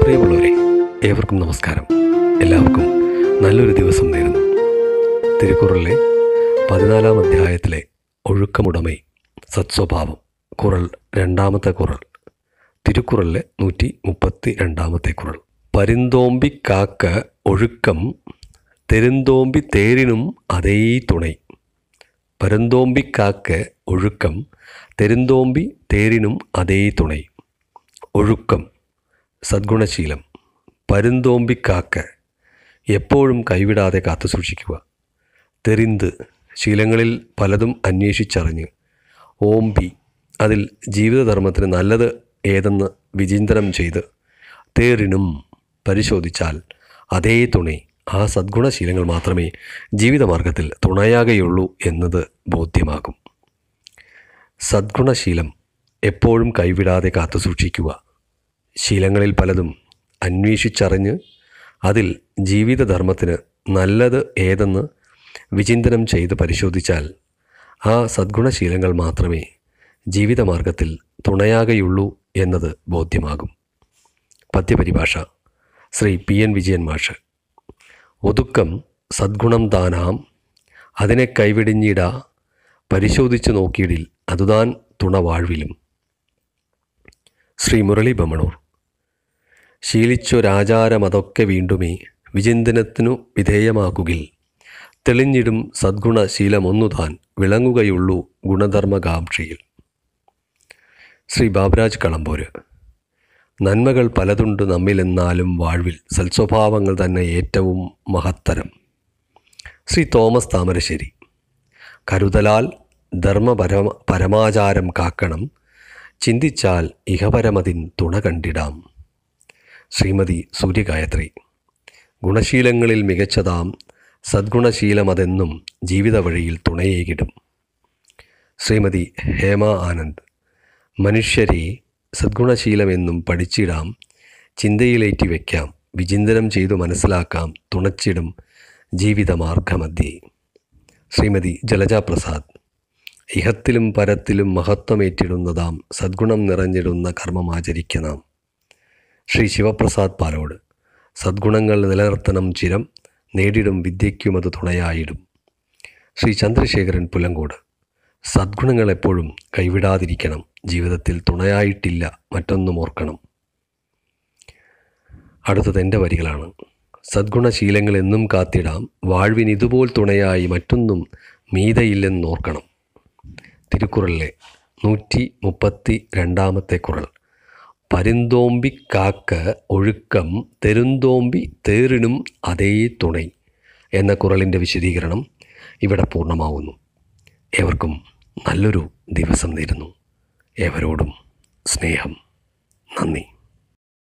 പ്രിയമുള്ളവരെ ഏവർക്കും നമസ്കാരം എല്ലാവർക്കും നല്ലൊരു ദിവസം നേരുന്നു തിരുക്കുറളിലെ പതിനാലാം അധ്യായത്തിലെ ഒഴുക്കമുടമൈ സത്സ്വഭാവം കുറൾ രണ്ടാമത്തെ കുറൾ തിരുക്കുറളിലെ നൂറ്റി മുപ്പത്തി രണ്ടാമത്തെ കുറൾ പരിന്തോമ്പി കാക്ക ഒഴുക്കം തെരുന്തോമ്പി തേരിനും അതേ തുണை പരന്തോമ്പി കാക്ക ഒഴുക്കം തെരുന്തോമ്പി തേരിനും അതേ തുണை ഒഴുക്കം സദ്ഗുണശീലം പരുന്തോമ്പിക്കാക്ക എപ്പോഴും കൈവിടാതെ കാത്തു സൂക്ഷിക്കുക തെറിന്ത് ശീലങ്ങളിൽ പലതും അന്വേഷിച്ചറിഞ്ഞ് ഓമ്പി അതിൽ ജീവിതധർമ്മത്തിന് നല്ലത് ഏതെന്ന് വിചിന്തനം ചെയ്ത് തേറിനും പരിശോധിച്ചാൽ അതേ തുണി ആ സദ്ഗുണശീലങ്ങൾ മാത്രമേ ജീവിതമാർഗത്തിൽ തുണയാകെയുള്ളൂ എന്നത് ബോധ്യമാകും സദ്ഗുണശീലം എപ്പോഴും കൈവിടാതെ കാത്തു സൂക്ഷിക്കുക ശീലങ്ങളിൽ പലതും അന്വേഷിച്ചറിഞ്ഞ് അതിൽ ജീവിതധർമ്മത്തിന് നല്ലത് ഏതെന്ന് വിചിന്തനം ചെയ്ത് പരിശോധിച്ചാൽ ആ സദ്ഗുണശീലങ്ങൾ മാത്രമേ ജീവിതമാർഗത്തിൽ തുണയാകെയുള്ളൂ എന്നത് ബോധ്യമാകും പദ്യപരിഭാഷ ശ്രീ പി എൻ വിജയൻ മാഷ് ഒതുക്കം സദ്ഗുണം താനാം അതിനെ കൈവിടിഞ്ഞിട പരിശോധിച്ചു നോക്കിയിടിൽ അതുതാൻ തുണ വാഴ്വിലും ശ്രീ മുരളി ബമണൂർ ശീലിച്ചൊരാചാരമതൊക്കെ വീണ്ടുമേ വിചിന്തനത്തിനു വിധേയമാക്കുകിൽ തെളിഞ്ഞിടും സദ്ഗുണശീലമൊന്നുതാൻ വിളങ്ങുകയുള്ളൂ ഗുണധർമ്മകാംക്ഷിയിൽ ശ്രീ ബാബുരാജ് കളമ്പൂര് നന്മകൾ പലതുണ്ട് നമ്മിലെന്നാലും വാഴ്വിൽ സൽസ്വഭാവങ്ങൾ തന്നെ ഏറ്റവും മഹത്തരം ശ്രീ തോമസ് താമരശ്ശേരി കരുതലാൽ ധർമ്മപരമ പരമാചാരം കാക്കണം ചിന്തിച്ചാൽ ഇഹപരമതിൻ തുണ കണ്ടിടാം ശ്രീമതി സൂര്യഗായത്രി ഗുണശീലങ്ങളിൽ മികച്ചതാം സദ്ഗുണശീലമതെന്നും ജീവിത വഴിയിൽ തുണയേകിടും ശ്രീമതി ഹേമ ആനന്ദ് മനുഷ്യരെ സദ്ഗുണശീലമെന്നും പഠിച്ചിടാം ചിന്തയിലേറ്റി വയ്ക്കാം വിചിന്തനം ചെയ്തു മനസ്സിലാക്കാം തുണച്ചിടും ജീവിതമാർഗമധ്യേ ശ്രീമതി ജലജ പ്രസാദ് ഇഹത്തിലും പരത്തിലും മഹത്വമേറ്റിടുന്നതാം സദ്ഗുണം നിറഞ്ഞിടുന്ന കർമ്മം ആചരിക്കണം ശ്രീ ശിവപ്രസാദ് പാലോട് സദ്ഗുണങ്ങൾ നിലനിർത്തണം ചിരം നേടിടും വിദ്യയ്ക്കും അത് തുണയായിടും ശ്രീ ചന്ദ്രശേഖരൻ പുലങ്കോട് സദ്ഗുണങ്ങൾ എപ്പോഴും കൈവിടാതിരിക്കണം ജീവിതത്തിൽ തുണയായിട്ടില്ല മറ്റൊന്നും ഓർക്കണം അടുത്തത് എൻ്റെ വരികളാണ് സദ്ഗുണശീലങ്ങൾ എന്നും കാത്തിടാം വാഴ്വിന് ഇതുപോൽ തുണയായി മറ്റൊന്നും മീതയില്ലെന്നോർക്കണം തിരുക്കുറളിലെ നൂറ്റി മുപ്പത്തി രണ്ടാമത്തെ കുറൾ പരുന്തോമ്പി കാക്ക ഒഴുക്കം തെരുന്തോമ്പി തേറിനും അതേ തുണை എന്ന കുറളിൻ്റെ വിശദീകരണം ഇവിടെ പൂർണ്ണമാവുന്നു ഏവർക്കും നല്ലൊരു ദിവസം നേരുന്നു ഏവരോടും സ്നേഹം നന്ദി